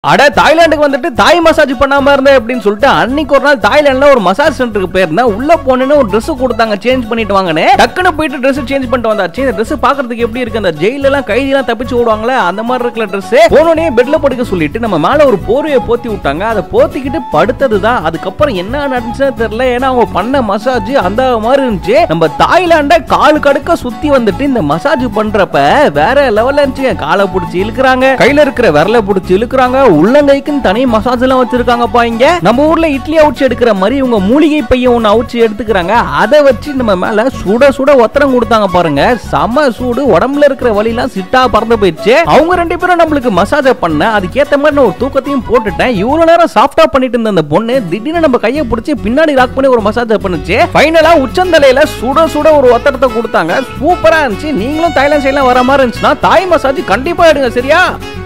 அட தாய்லாந்துக்கு வந்துட்டு Thai massage பண்ணாம இருந்தேன் அப்படின்னு சொல்லிட்டு அன்னைக்கு ஒரு நாள் தாய்லாந்துல ஒரு மசாஜ் சென்டருக்கு போயிருந்தேன் உள்ள போனேன்னு ஒரு Dress கொடுத்தாங்க சேஞ்ச் பண்ணிட்டு வாங்கன்னு டக்குன்னு போயிட்டு Dress சேஞ்ச் பண்ணிட்டு வந்தாச்சு இந்த Dress பாக்குறதுக்கு எப்படி இருக்கு அந்த ஜெயில எல்லாம் கைதி எல்லாம் தப்பிச்சு ஓடுவாங்களே அந்த மாதிரி இருக்கிற Dress போனோடனே பெட்ல படுக்க சொல்லிட்டு நம்ம மேல ஒரு போர்வையை போத்தி விட்டாங்க அதை போத்திக்கிட்டு படுத்ததுதான் அதுக்கப்புறம் என்ன நடந்துச்சுன்னு தெரியல ஏன்னா அவங்க பண்ண மசாஜ் அந்த மாதிரி இருந்துச்சு நம்ம தாய்லாண்ட காலு கடுக்க சுத்தி வந்துட்டு இந்த மசாஜ் பண்றப்ப வேற லெவல்ல இருந்துச்சு காலை பிடிச்சி இழுக்கிறாங்க கையில இருக்கிற விரல பிடிச்சி இழுக்கிறாங்க உள்ளங்கைக்குன்னு தனி மசாஜ் எல்லாம் வச்சிருக்காங்கப்பா இங்க நம்ம ஊர்ல இட்லி அவுச்சு எடுக்கிற மாதிரி இவங்க மூலிகை பையன் ஒண்ணு அவுச்சு எடுத்துக்கிறாங்க அதை வச்சு நம்ம மேல சுட சுட ஒத்தரம் கொடுத்தாங்க பாருங்க செம சூடு உடம்புல இருக்கிற வலிலாம் சிட்டா பறந்து போயிடுச்சு அவங்க ரெண்டு பேரும் நம்மளுக்கு மசாஜ் பண்ண அதுக்கேத்த மாதிரி நான் ஒரு தூக்கத்தையும் போட்டுட்டேன் இவ்வளவு நேரம் சாஃப்டா பண்ணிட்டு இருந்த அந்த பொண்ணு திடீர்னு நம்ம கையை பிடிச்சி பின்னாடி லாக் பண்ணி ஒரு மசாஜ் பண்ணுச்சு ஃபைனலா உச்சந்தலையில சுட சுட ஒரு ஒத்தரத்தை கொடுத்தாங்க சூப்பரா இருந்துச்சு நீங்களும் தாய்லாந்து சைட்லாம் வர மாதிரி இருந்துச்சுன்னா தாய் மசாஜ் கண்டிப்பா எடுங்க சரியா